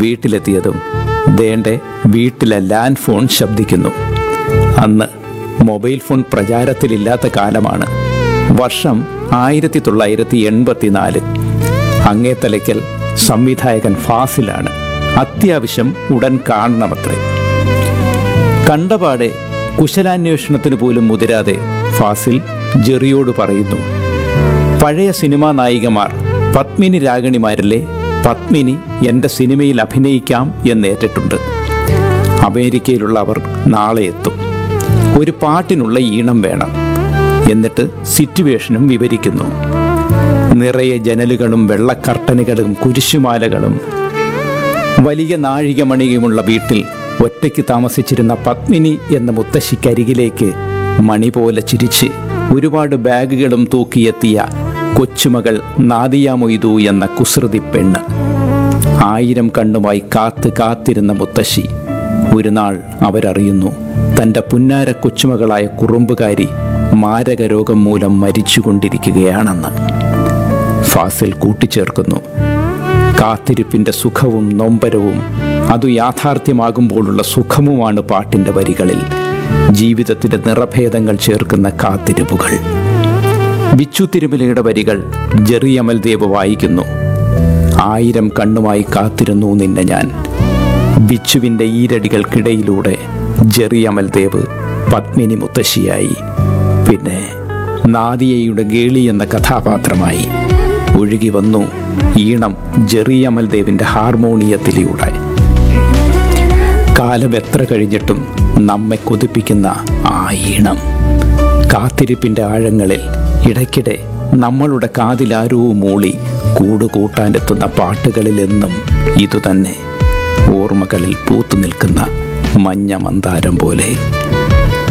വീട്ടിലെത്തിയതും ദേണ്ടെ വീട്ടിലെ land phone ശബ്ദിക്കുന്നു അന്ന് mobile phone പ്രചാരത്തിലില്ലാത്ത കാലമാണ് വർഷം ആയിരത്തി തൊള്ളായിരത്തി എൺപത്തിനാല് അങ്ങേത്തലയ്ക്കൽ സംവിധായകൻ ഫാസിലാണ് അത്യാവശ്യം ഉടൻ കാണണമത്രേ കണ്ടപാടെ കുശലാന്വേഷണത്തിന് പോലും മുതിരാതെ ഫാസിൽ ജെറിയോട് പറയുന്നു പഴയ സിനിമാ നായികമാർ പത്മിനി രാഗണിമാരിലെ പത്മിനി എൻ്റെ സിനിമയിൽ അഭിനയിക്കാം എന്നേറ്റിട്ടുണ്ട് അമേരിക്കയിലുള്ള അവർ നാളെ എത്തും ഒരു പാട്ടിനുള്ള ഈണം വേണം എന്നിട്ട് സിറ്റുവേഷനും വിവരിക്കുന്നു നിറയെ ജനലുകളും വെള്ളക്കർട്ടനുകളും കുരിശുമാലകളും വലിയ നാഴികമണിയുമുള്ള വീട്ടിൽ ഒറ്റയ്ക്ക് താമസിച്ചിരുന്ന പത്മിനി എന്ന മുത്തശ്ശിക്കരികിലേക്ക് മണി പോലെ ചിരിച്ച് ഒരുപാട് ബാഗുകളും തൂക്കിയെത്തിയ കൊച്ചുമകൾ നാദിയ മൊയ്തു എന്ന കുസൃതി പെണ്ണ് ആയിരം കണ്ണുമായി കാത്ത് കാത്തിരുന്ന മുത്തശ്ശി ഒരു നാൾ അവരറിയുന്നു തൻ്റെ പുന്നാര കൊച്ചുമകളായ കുറുമ്പുകാരി മാരക രോഗം മൂലം മരിച്ചുകൊണ്ടിരിക്കുകയാണെന്ന് ഫാസിൽ കൂട്ടിച്ചേർക്കുന്നു കാത്തിരിപ്പിന്റെ സുഖവും നൊമ്പരവും അതു യാഥാർത്ഥ്യമാകുമ്പോഴുള്ള സുഖമുമാണ് പാട്ടിന്റെ വരികളിൽ ജീവിതത്തിന്റെ നിറഭേദങ്ങൾ ചേർക്കുന്ന കാത്തിരിപ്പുകൾ ബിച്ചു തിരുമലയുടെ വരികൾ ജെറി അമൽദേവ് വായിക്കുന്നു ആയിരം കണ്ണുമായി കാത്തിരുന്നു നിന്നെ ഞാൻ ബിച്ചുവിൻ്റെ ഈരടികൾക്കിടയിലൂടെ ജെറി അമൽദേവ് പത്മിനി മുത്തശ്ശിയായി പിന്നെ നാദിയയുടെ ഗേളി എന്ന കഥാപാത്രമായി ഒഴുകി വന്നു ഈണം ജെറി അമൽദേവിൻ്റെ ഹാർമോണിയത്തിലൂടെ കാലം എത്ര കഴിഞ്ഞിട്ടും നമ്മെ കൊതിപ്പിക്കുന്ന ആ ഈണം കാത്തിരിപ്പിൻ്റെ ആഴങ്ങളിൽ ഇടയ്ക്കിടെ നമ്മളുടെ കാതിലാരോ മൂളി കൂടുകൂട്ടാനെത്തുന്ന പാട്ടുകളിലെന്നും ഇതുതന്നെ ഓർമ്മകളിൽ പൂത്തു നിൽക്കുന്ന മഞ്ഞ മന്ദാരം പോലെ